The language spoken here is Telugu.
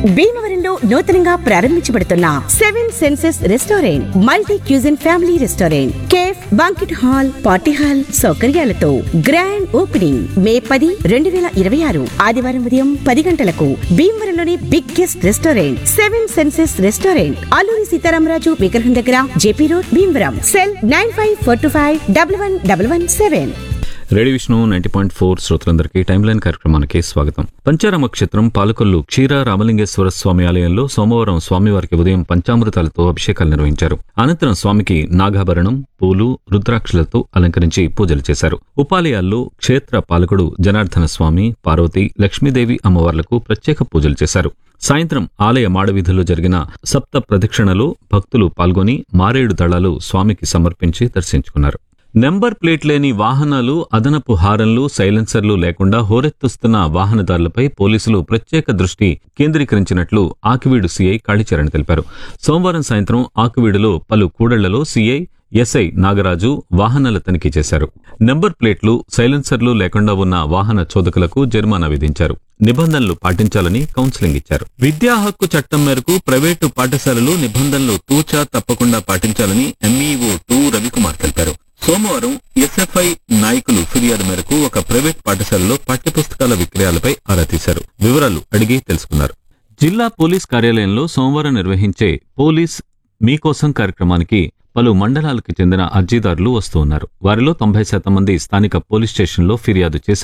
భీమవరంలో నూతనంగా ప్రారంభించబడుతున్న seven senses restaurant multi cuisine family restaurant cafe banquet hall party hall సౌకర్యాలతో గ్రాండ్ ఓపెనింగ్ మే పది రెండు వేల ఇరవై ఆరు ఆదివారం ఉదయం పది గంటలకు భీమవరంలోని biggest restaurant seven senses restaurant Alluri Sitaramaraju విగ్రహం దగ్గర JP road Bhimavaram cell nine five four two five double one double one seven radio Vishnu ninety point four శ్రోతలందరికీ టైమ్ లైన్ కార్యక్రమానికి స్వాగతం పంచారామ క్షేత్రం పాలకొల్లు క్షీర రామలింగేశ్వర స్వామి ఆలయంలో సోమవారం స్వామివారికి ఉదయం పంచామృతాలతో అభిషేకాలు నిర్వహించారు అనంతరం స్వామికి నాగాభరణం పూలు రుద్రాక్షలతో అలంకరించి పూజలు చేశారు ఉపాలయాల్లో క్షేత్ర పాలకుడు జనార్దన స్వామి పార్వతి లక్ష్మీదేవి అమ్మవార్లకు ప్రత్యేక పూజలు చేశారు సాయంత్రం ఆలయ మాడవీధుల్లో జరిగిన సప్త ప్రదక్షిణలో భక్తులు పాల్గొని మారేడు దళాలు స్వామికి సమర్పించి దర్శించుకున్నారు నెంబర్ ప్లేట్ లేని వాహనాలు అదనపు హారన్లు సైలెన్సర్లు లేకుండా హోరెత్తుస్తున్న వాహనదారులపై పోలీసులు ప్రత్యేక దృష్టి కేంద్రీకరించినట్లు ఆకివీడు సీఐ కాళీచరణ్ తెలిపారు సోమవారం సాయంత్రం ఆకివీడులో పలు కూడళ్లలో సీఐ ఎస్ఐ నాగరాజు వాహనాల తనిఖీ చేశారు నెంబర్ ప్లేట్లు సైలెన్సర్లు లేకుండా ఉన్న వాహన చోదకులకు జరిమానా విధించారు నిబంధనలు పాటించాలని కౌన్సిలింగ్ ఇచ్చారు విద్యా హక్కు చట్టం మేరకు ప్రైవేటు పాఠశాలలు నిబంధనలు తూచా తప్పకుండా పాటించాలని ఎంఈఓ టూ రవికుమార్ తెలిపారు సోమవారం ఎస్ఎఫ్ఐ నాయకులు ఫిర్యాదు మేరకు ఒక ప్రైవేట్ పాఠశాలలో పాఠ్యపుస్తకాల విక్రయాలపై ఆరా తీశారు వివరాలు అడిగి తెలుసుకున్నారు జిల్లా పోలీస్ కార్యాలయంలో సోమవారం నిర్వహించే పోలీస్ మీకోసం కార్యక్రమానికి పలు మండలాలకు చెందిన అర్జీదారులు వస్తూ ఉన్నారు వారిలో తొంభై శాతం మంది స్థానిక పోలీస్ స్టేషన్లో ఫిర్యాదు చేసి